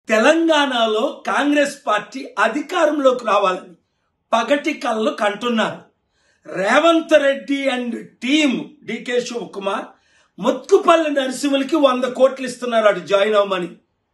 తెలంగాణలో కాంగ్రెస్ పార్టీ అధికారంలోకి రావాలని పగటి కళ్ళు కంటున్నారు Revanth Reddy and team DK Shivakumar Muthupalli నరసింహులకి వంద కోట్లు ఇస్తున్నారు అటు జాయిన్ అవ్వమని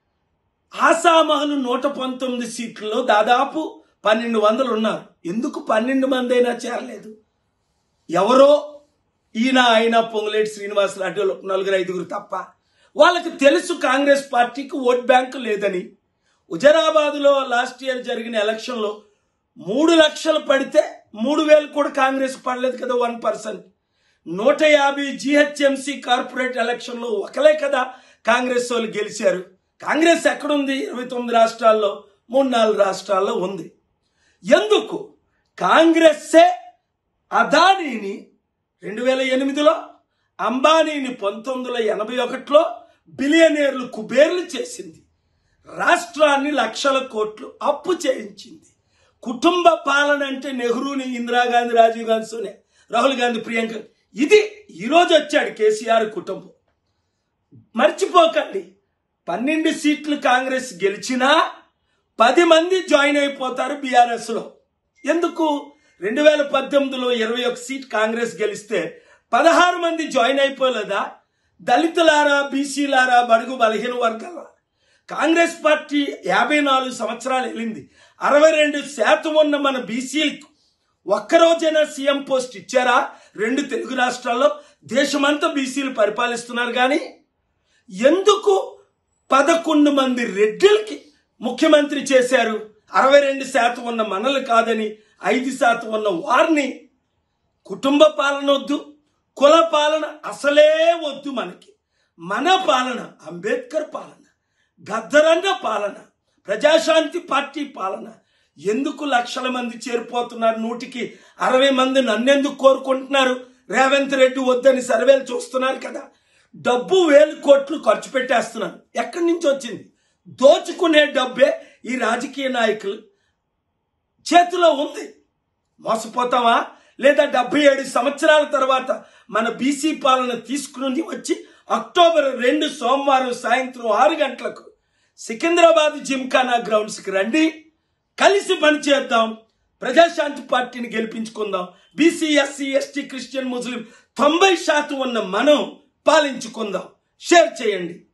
ఆసామహలు నూట పంతొమ్మిది సీట్లలో దాదాపు పన్నెండు వందలు ఉన్నారు ఎందుకు పన్నెండు మంది అయినా చేరలేదు ఎవరో ఈయన ఆయన పొంగులేటి శ్రీనివాస్ లాంటి వాళ్ళు ఒక నలుగురు ఐదుగురు తప్ప వాళ్ళకి తెలుసు కాంగ్రెస్ పార్టీకి ఓట్ బ్యాంక్ లేదని హుజరాబాద్లో లాస్ట్ ఇయర్ జరిగిన ఎలక్షన్లో మూడు లక్షలు పడితే మూడు వేలు కూడా కాంగ్రెస్ పడలేదు కదా వన్ పర్సెంట్ నూట యాభై జిహెచ్ఎంసి కార్పొరేట్ ఎలక్షన్లో ఒకలే కదా కాంగ్రెస్ వాళ్ళు గెలిచారు కాంగ్రెస్ ఎక్కడుంది ఇరవై తొమ్మిది రాష్ట్రాల్లో మూడు నాలుగు రాష్ట్రాల్లో ఉంది ఎందుకు కాంగ్రెస్సే అదానీని రెండు వేల ఎనిమిదిలో అంబానీని పంతొమ్మిది వందల ఎనభై ఒకటిలో బిలియనేర్లు కుబేర్లు చేసింది రాష్ట్రాన్ని లక్షల కోట్లు అప్పు చేయించింది కుటుంబ పాలన అంటే నెహ్రూని ఇందిరాగాంధీ రాజీవ్ గాంధీ సోనియా రాహుల్ గాంధీ ప్రియాంక ఇది ఈరోజు వచ్చాడు కేసీఆర్ కుటుంబం మర్చిపోకండి పన్నెండు సీట్లు కాంగ్రెస్ గెలిచినా పది మంది జాయిన్ అయిపోతారు బీఆర్ఎస్ లో ఎందుకు రెండు వేల పద్దెనిమిదిలో ఇరవై ఒక సీట్ కాంగ్రెస్ గెలిస్తే పదహారు మంది జాయిన్ అయిపోలేదా దళితులారా బీసీలారా బడుగు బలహీన వర్గాల కాంగ్రెస్ పార్టీ యాభై నాలుగు సంవత్సరాలు వెళ్ళింది అరవై రెండు శాతం ఉన్న మన బీసీలకు ఒక్కరోజైనా సీఎం పోస్ట్ ఇచ్చారా రెండు తెలుగు రాష్ట్రాల్లో దేశమంతా బీసీలు పరిపాలిస్తున్నారు కానీ ఎందుకు పదకొండు మంది రెడ్డిలకి ముఖ్యమంత్రి చేశారు అరవై రెండు శాతం ఉన్న మనలు కాదని ఐదు శాతం ఉన్న వారిని కుటుంబ పాలన వద్దు కుల పాలన అసలే వద్దు మనకి మన పాలన అంబేద్కర్ పాలన గద్దరన్న పాలన ప్రజాశాంతి పార్టీ పాలన ఎందుకు లక్షల మంది చేరిపోతున్నారు నూటికి అరవై మంది నన్నెందుకు కోరుకుంటున్నారు రేవంత్ రెడ్డి వద్దని సర్వేలు చూస్తున్నారు కదా డబ్బు వేలు కోట్లు ఖర్చు పెట్టేస్తున్నారు ఎక్కడి నుంచి వచ్చింది దోచుకునే డబ్బే ఈ రాజకీయ నాయకులు చేతిలో ఉంది మోసపోతావా లేదా డెబ్బై ఏడు సంవత్సరాల తర్వాత మన బీసీ పాలన తీసుకుని వచ్చి అక్టోబర్ రెండు సోమవారం సాయంత్రం ఆరు గంటలకు సికింద్రాబాద్ జిమ్ఖానా గ్రౌండ్స్కి రండి కలిసి పనిచేద్దాం ప్రజాశాంతి పార్టీని గెలిపించుకుందాం BC SC ST Christian Muslim తొంభై శాతం ఉన్న మనం పాలించుకుందాం షేర్ చేయండి